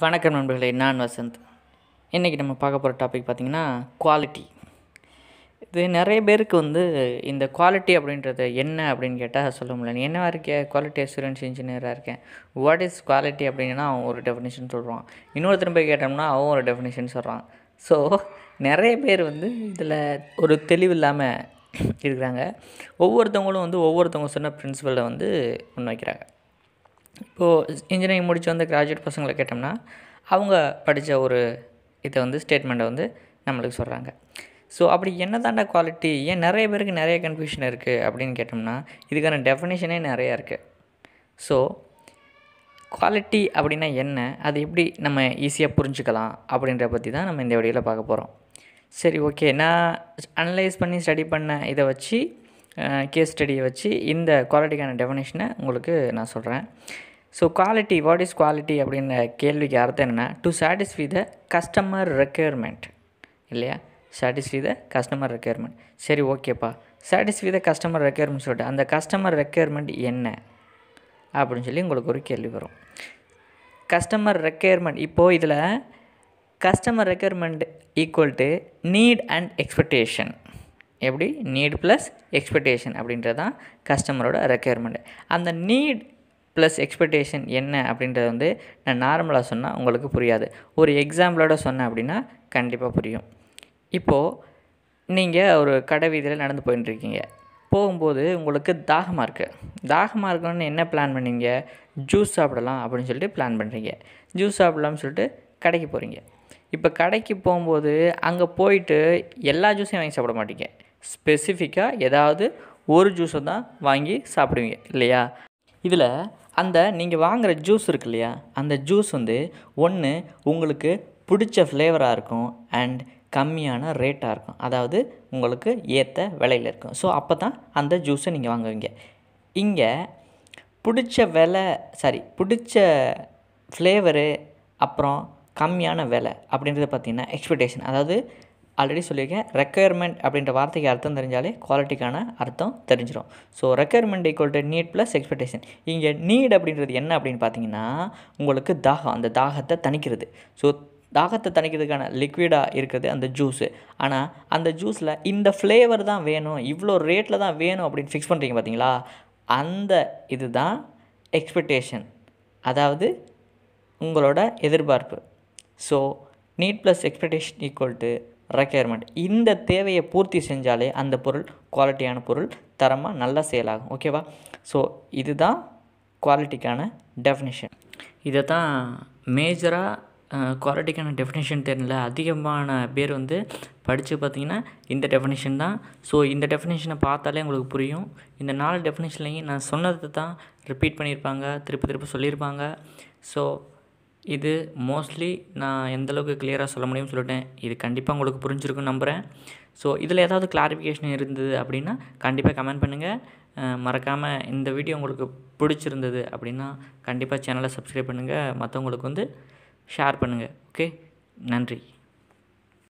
வணக்கம் நண்பர்களே நான் வசந்த் இன்றைக்கி நம்ம பார்க்க போகிற டாபிக் பார்த்திங்கன்னா குவாலிட்டி இது நிறைய பேருக்கு வந்து இந்த குவாலிட்டி அப்படின்றது என்ன அப்படின்னு கேட்டால் சொல்ல முடியல நீ என்னவா இருக்க குவாலிட்டி அசூரன்ஸ் இன்ஜினியராக இருக்கேன் வாட் இஸ் குவாலிட்டி அப்படின்னா அவன் ஒரு டெஃபினேஷன் சொல்கிறான் இன்னொருத்தர் போய் கேட்டோம்னா அவன் ஒரு டெஃபினேஷன் சொல்கிறான் ஸோ நிறைய பேர் வந்து இதில் ஒரு தெளிவு இல்லாமல் இருக்கிறாங்க ஒவ்வொருத்தவங்களும் வந்து ஒவ்வொருத்தவங்க சொன்ன பிரின்சிபலை வந்து முன்வைக்கிறாங்க இப்போது இன்ஜினியரிங் முடிச்சு வந்த கிராஜுவேட் பசங்களை கேட்டோம்னா அவங்க படித்த ஒரு இதை வந்து ஸ்டேட்மெண்ட்டை வந்து நம்மளுக்கு சொல்கிறாங்க ஸோ அப்படி என்ன தாண்டா குவாலிட்டி ஏன் நிறைய பேருக்கு நிறைய கன்ஃபியூஷன் இருக்குது அப்படின்னு கேட்டோம்னா இதுக்கான டெஃபினேஷனே நிறையா இருக்குது ஸோ குவாலிட்டி அப்படின்னா என்ன அது எப்படி நம்ம ஈஸியாக புரிஞ்சுக்கலாம் அப்படின்ற பற்றி தான் நம்ம இந்த வீடியோவில் பார்க்க போகிறோம் சரி ஓகே நான் அனலைஸ் பண்ணி ஸ்டடி பண்ண இதை வச்சு கேஸ் ஸ்டடியை வச்சு இந்த குவாலிட்டிக்கான டெஃபினேஷனை உங்களுக்கு நான் சொல்கிறேன் so quality what is quality அப்படின்ற கேள்விக்கு அர்த்தம் என்னென்னா to satisfy the customer requirement இல்லையா சாட்டிஸ்ஃபை த கஸ்டமர் ரெக்யர்மெண்ட் சரி ஓகேப்பா சாட்டிஸ்ஃபை த கஸ்டமர் ரெக்யர்மெண்ட் சொல்லிட்டு அந்த கஸ்டமர் ரெக்யர்மெண்ட் என்ன அப்படின்னு சொல்லி உங்களுக்கு ஒரு கேள்வி வரும் கஸ்டமர் ரெக்யர்மெண்ட் இப்போது இதில் customer requirement equal to need and expectation எப்படி நீட் ப்ளஸ் எக்ஸ்பெக்டேஷன் அப்படின்றது தான் கஸ்டமரோட ரெக்யர்மெண்ட் அந்த நீட் ப்ளஸ் எக்ஸ்பெக்டேஷன் என்ன அப்படின்றது வந்து நான் நார்மலாக சொன்னால் உங்களுக்கு புரியாது ஒரு எக்ஸாம்பிளோட சொன்னேன் அப்படின்னா கண்டிப்பாக புரியும் இப்போது நீங்கள் ஒரு கடை வீதியில் நடந்து போயிட்டுருக்கீங்க போகும்போது உங்களுக்கு தாகமாக இருக்குது தாகமாக இருக்கணும்னு என்ன பிளான் பண்ணீங்க ஜூஸ் சாப்பிடலாம் அப்படின்னு சொல்லிட்டு பிளான் பண்ணுறீங்க ஜூஸ் சாப்பிடலாம்னு சொல்லிட்டு கடைக்கு போகிறீங்க இப்போ கடைக்கு போகும்போது அங்கே போயிட்டு எல்லா ஜூஸையும் வாங்கி சாப்பிட மாட்டீங்க ஸ்பெசிஃபிக்காக ஏதாவது ஒரு ஜூஸை தான் வாங்கி சாப்பிடுவீங்க இல்லையா இதில் அந்த நீங்கள் வாங்குகிற ஜூஸ் இருக்கு இல்லையா அந்த ஜூஸ் வந்து ஒன்று உங்களுக்கு பிடிச்ச ஃப்ளேவராக இருக்கும் அண்ட் கம்மியான ரேட்டாக இருக்கும் அதாவது உங்களுக்கு ஏற்ற விலையில் இருக்கும் ஸோ அப்போ தான் அந்த ஜூஸை நீங்கள் வாங்குவீங்க இங்கே பிடிச்ச விலை சாரி பிடிச்ச ஃப்ளேவரு அப்புறம் கம்மியான விலை அப்படின்றத பார்த்திங்கன்னா எக்ஸ்பெக்டேஷன் அதாவது ஆல்ரெடி சொல்லியிருக்கேன் ரெக்குயர்மெண்ட் அப்படின்ற வார்த்தைக்கு அர்த்தம் தெரிஞ்சாலே குவாலிட்டிக்கான அர்த்தம் தெரிஞ்சிடும் so requirement equal to need plus expectation இங்கே நீட் அப்படின்றது என்ன அப்படின்னு பார்த்தீங்கன்னா உங்களுக்கு தாகம் அந்த தாகத்தை தணிக்கிறது ஸோ தாகத்தை தணிக்கிறதுக்கான லிக்விடாக இருக்குது அந்த ஜூஸு ஆனால் அந்த ஜூஸில் இந்த ஃப்ளேவர் தான் வேணும் இவ்வளோ ரேட்டில் தான் வேணும் அப்படின்னு ஃபிக்ஸ் பண்ணுறீங்க பார்த்தீங்களா அந்த இது தான் எக்ஸ்பெக்டேஷன் அதாவது உங்களோட எதிர்பார்ப்பு so need plus expectation equal to requirement இந்த தேவையை பூர்த்தி செஞ்சாலே அந்த பொருள் குவாலிட்டியான பொருள் தரமாக நல்லா சேல் ஆகும் ஓகேவா ஸோ இதுதான் குவாலிட்டிக்கான டெஃபினிஷன் இதை தான் மேஜராக குவாலிட்டிக்கான டெஃபினேஷன் தெரியல அதிகமான பேர் வந்து படித்து பார்த்தீங்கன்னா இந்த டெஃபினேஷன் தான் ஸோ இந்த டெஃபினேஷனை பார்த்தாலே உங்களுக்கு புரியும் இந்த நாலு டெஃபினேஷன்லையும் நான் சொன்னதை தான் ரிப்பீட் பண்ணியிருப்பாங்க திருப்பி திருப்பி சொல்லியிருப்பாங்க ஸோ இது மோஸ்ட்லி நான் எந்தளவுக்கு கிளியராக சொல்ல முடியும்னு சொல்லிட்டேன் இது கண்டிப்பாக உங்களுக்கு புரிஞ்சிருக்குன்னு நம்புகிறேன் ஸோ இதில் ஏதாவது கிளாரிஃபிகேஷன் இருந்தது அப்படின்னா கண்டிப்பாக கமெண்ட் பண்ணுங்கள் மறக்காமல் இந்த வீடியோ உங்களுக்கு பிடிச்சிருந்தது அப்படின்னா கண்டிப்பாக சேனலை சப்ஸ்கிரைப் பண்ணுங்கள் மற்றவங்களுக்கு வந்து ஷேர் பண்ணுங்கள் ஓகே நன்றி